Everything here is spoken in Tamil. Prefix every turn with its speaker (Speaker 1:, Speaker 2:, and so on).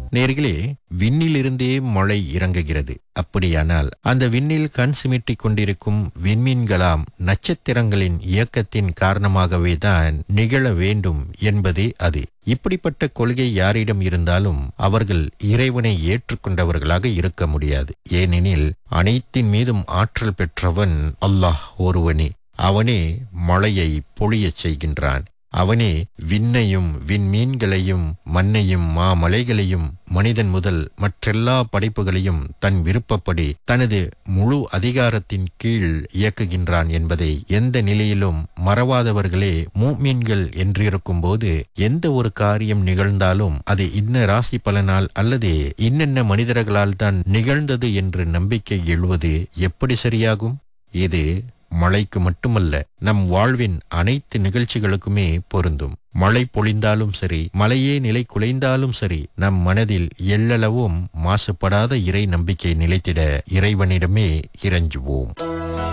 Speaker 1: நேர்களே விண்ணிலிருந்தே மழை இறங்குகிறது அப்படியானால் அந்த விண்ணில் கண் சிமிட்டிக் கொண்டிருக்கும் விண்மீன்களாம் நட்சத்திரங்களின் இயக்கத்தின் காரணமாகவே தான் நிகழ வேண்டும் என்பதே அது இப்படிப்பட்ட கொள்கை யாரிடம் இருந்தாலும் அவர்கள் இறைவனை ஏற்றுக்கொண்டவர்களாக இருக்க முடியாது ஏனெனில் அனைத்தின் மீதும் ஆற்றல் பெற்றவன் அல்லாஹ் ஒருவனே அவனே மழையை பொழியச் செய்கின்றான் அவனே விண்ணையும் விண்மீன்களையும் மண்ணையும் மாமலைகளையும் மனிதன் முதல் மற்றெல்லா படைப்புகளையும் தன் விருப்பப்படி தனது முழு அதிகாரத்தின் கீழ் இயக்குகின்றான் என்பதை எந்த நிலையிலும் மறவாதவர்களே மூமீன்கள் என்றிருக்கும் போது எந்த ஒரு காரியம் நிகழ்ந்தாலும் அது இன்ன ராசி பலனால் அல்லது இன்னென்ன மனிதர்களால் தான் நிகழ்ந்தது என்று நம்பிக்கை எழுவது எப்படி சரியாகும் இது மழைக்கு மட்டுமல்ல நம் வாழ்வின் அனைத்து நிகழ்ச்சிகளுக்குமே பொருந்தும் மழை பொழிந்தாலும் சரி மலையே நிலை குலைந்தாலும் சரி நம் மனதில் எள்ளளவும் மாசுபடாத இறை நம்பிக்கை நிலைத்திட இறைவனிடமே இறைஞ்சுவோம்